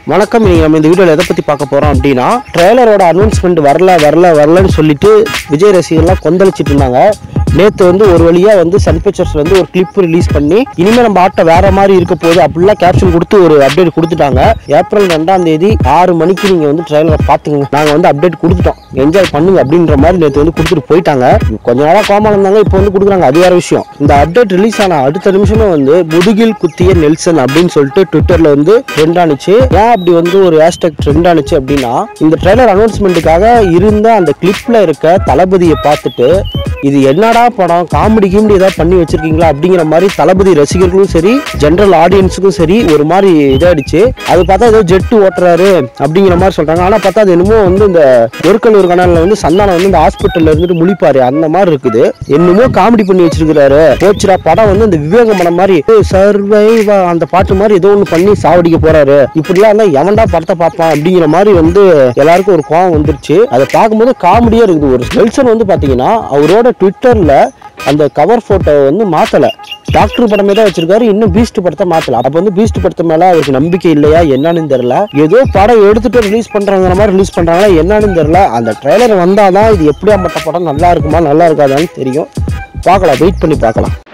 வணக்கம் இன்னைக்கு நம்ம இந்த வீடியோவில் எதை பற்றி பார்க்க போகிறோம் அப்படின்னா ட்ரெய்லரோட அனௌன்ஸ்மெண்ட் வரல வரல வரலன்னு சொல்லிட்டு விஜய் ரசிகர்லாம் கொந்தளிச்சிட்டு இருந்தாங்க நேற்று வந்து ஒரு வழியாக வந்து சன் பிக்சர்ஸ் வந்து ஒரு கிளிப் ரிலீஸ் பண்ணி இனிமேல் நம்ம ஆட்டம் வேற மாதிரி இருக்க போகுது அப்படிலாம் கேப்ஷன் கொடுத்து ஒரு அப்டேட் கொடுத்துட்டாங்க ஏப்ரல் ரெண்டாம் தேதி ஆறு மணிக்கு நீங்கள் வந்து ட்ரெய்லரை பார்த்துங்க நாங்கள் வந்து அப்டேட் கொடுத்துட்டோம் என்ஜாய் பண்ணுங்க அப்படின்ற மாதிரி நேற்று வந்து கொடுத்துட்டு போயிட்டாங்க கொஞ்ச நாளாக கோமா இருந்தாங்க இப்போ வந்து கொடுக்குறாங்க அது வேற விஷயம் இந்த அப்டேட் ரிலீஸ் ஆன அடுத்த நிமிஷமே வந்து முதுகில் குத்திய நெல்சன் அப்படின்னு சொல்லிட்டு ட்விட்டர்ல வந்து ட்ரெண்ட் ஆனிச்சு ஏன் அப்படி வந்து ஒரு ஹேஷ்டாக் ட்ரெண்ட் ஆனிச்சு அப்படின்னா இந்த ட்ரெய்லர் அனௌன்ஸ்மெண்ட்டுக்காக இருந்த அந்த கிளிப்ல இருக்க தளபதியை பார்த்துட்டு இது என்னடா படம் காமெடி கீமெடி ஏதாவது பண்ணி வச்சிருக்கீங்களா அப்படிங்கிற மாதிரி தளபதி ரசிகர்களும் சரி ஜென்ரல் ஆடியன்ஸுக்கும் சரி ஒரு மாதிரி இதாயிடுச்சு அது பார்த்தா ஏதோ ஜெட்டு ஓட்டுறாரு அப்படிங்கிற மாதிரி சொல்றாங்க ஆனா பார்த்தா அது என்னமோ வந்து இந்த ஒருக்கல்லூர் கனாலில் வந்து சந்தானம் வந்து இந்த ஹாஸ்பிட்டல்ல இருந்துட்டு முழிப்பாரு அந்த மாதிரி இருக்குது என்னமோ காமெடி பண்ணி வச்சிருக்கிறாரு போச்சுடா படம் வந்து இந்த விவேகம் படம் மாதிரி சர்வைவா அந்த பாட்டு மாதிரி ஏதோ ஒன்று பண்ணி சாவடிக்க போறாரு இப்படிலாம் இருந்தா எவன்டா படத்தை பார்ப்பான் அப்படிங்கிற மாதிரி வந்து எல்லாருக்கும் ஒரு கோவம் வந்துருச்சு அதை பார்க்கும்போது காமெடியா இருக்குது ஒரு நெல்சன் வந்து பாத்தீங்கன்னா அவரோட ட்விட்டர்ல அந்த கவர் போட்டோ வந்து மாத்தல டாக்டர் படமே தான் வச்சிருக்காரு இன்னும் பீஸ்ட் படத்தை மாத்தல அப்ப வந்து பீஸ்ட் படத்து மேல அவருக்கு நம்பிக்கை இல்லையா என்னன்னு தெரியல ஏதோ படம் எடுத்துட்டு ரிலீஸ் பண்றாங்கிற மாதிரி ரிலீஸ் பண்றாங்களா என்னன்னு தெரியல அந்த ட்ரெய்லர் வந்தாதான் இது எப்படியாப்பட்ட படம் நல்லா இருக்குமா நல்லா இருக்காதான்னு தெரியும் பார்க்கலாம் வெயிட் பண்ணி பார்க்கலாம்